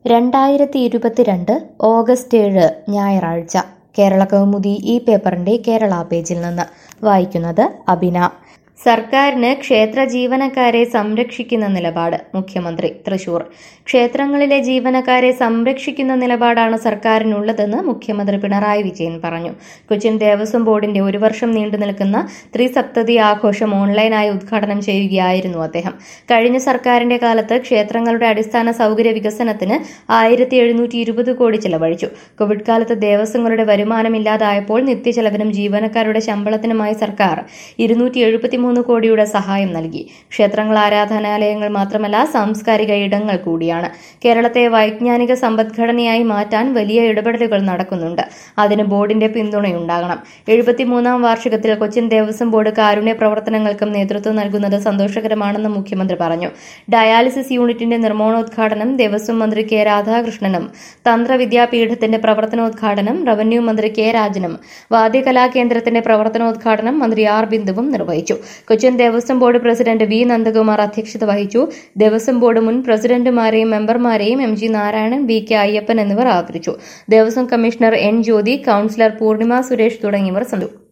രണ്ടായിരത്തി ഇരുപത്തിരണ്ട് ഓഗസ്റ്റ് ഏഴ് ഞായറാഴ്ച കേരള കൗമുദി ഈ പേപ്പറിന്റെ കേരള പേജിൽ നിന്ന് വായിക്കുന്നത് അബിന സർക്കാരിന് ക്ഷേത്ര ജീവനക്കാരെ സംരക്ഷിക്കുന്ന നിലപാട് മുഖ്യമന്ത്രി തൃശൂർ ക്ഷേത്രങ്ങളിലെ ജീവനക്കാരെ സംരക്ഷിക്കുന്ന നിലപാടാണ് സർക്കാരിനുള്ളതെന്ന് മുഖ്യമന്ത്രി പിണറായി വിജയൻ പറഞ്ഞു കൊച്ചിൻ ദേവസ്വം ബോർഡിന്റെ ഒരു വർഷം നീണ്ടു നിൽക്കുന്ന ത്രിസപ്തതി ആഘോഷം ഓൺലൈനായി ഉദ്ഘാടനം ചെയ്യുകയായിരുന്നു അദ്ദേഹം കഴിഞ്ഞ സർക്കാരിന്റെ കാലത്ത് ക്ഷേത്രങ്ങളുടെ അടിസ്ഥാന സൗകര്യ വികസനത്തിന് ആയിരത്തി എഴുന്നൂറ്റി ഇരുപത് കോടി ചെലവഴിച്ചു കോവിഡ് കാലത്ത് ദേവസ്വങ്ങളുടെ വരുമാനമില്ലാതായപ്പോൾ നിത്യചെലവിനും ജീവനക്കാരുടെ ശമ്പളത്തിനുമായി സർക്കാർ ഇരുന്നൂറ്റി എഴുപത്തിമൂന്ന് കോടിയുടെ സഹായം നൽകി ക്ഷേത്രങ്ങൾ ആരാധനാലയങ്ങൾ മാത്രമല്ല സാംസ്കാരിക ഇടങ്ങൾ കൂടിയാണ് കേരളത്തെ വൈജ്ഞാനിക സമ്പദ്ഘടനയായി മാറ്റാൻ വലിയ ഇടപെടലുകൾ നടക്കുന്നുണ്ട് അതിന് ബോർഡിന്റെ പിന്തുണയുണ്ടാകണം എഴുപത്തിമൂന്നാം വാർഷികത്തിൽ കൊച്ചിൻ ദേവസ്വം ബോർഡ് കാരുണ്യ പ്രവർത്തനങ്ങൾക്കും നേതൃത്വം നൽകുന്നത് സന്തോഷകരമാണെന്ന് മുഖ്യമന്ത്രി പറഞ്ഞു ഡയാലിസിസ് യൂണിറ്റിന്റെ നിർമ്മാണോദ്ഘാടനം ദേവസ്വം മന്ത്രി കെ രാധാകൃഷ്ണനും തന്ത്രവിദ്യാപീഠത്തിന്റെ പ്രവർത്തനോദ്ഘാടനം റവന്യൂ മന്ത്രി കെ രാജനും വാദ്യകലാകേന്ദ്രത്തിന്റെ പ്രവർത്തനോദ്ഘാടനം മന്ത്രി ആർ ബിന്ദുവും നിർവഹിച്ചു Cochin Devaswom board president V Nandakumar അധ്യക്ഷത വഹിച്ചു ദേവസ്വം ബോർഡ് മുൻ പ്രസിഡന്റുമാരെയും മെമ്പർമാരെയും M G Narayanan V K Ayyappan എന്നിവർ ആദരിച്ചു Devaswom commissioner N Jyothi councillor Poornima Suresh തുടങ്ങിയവർ സംബന്ധിച്ചു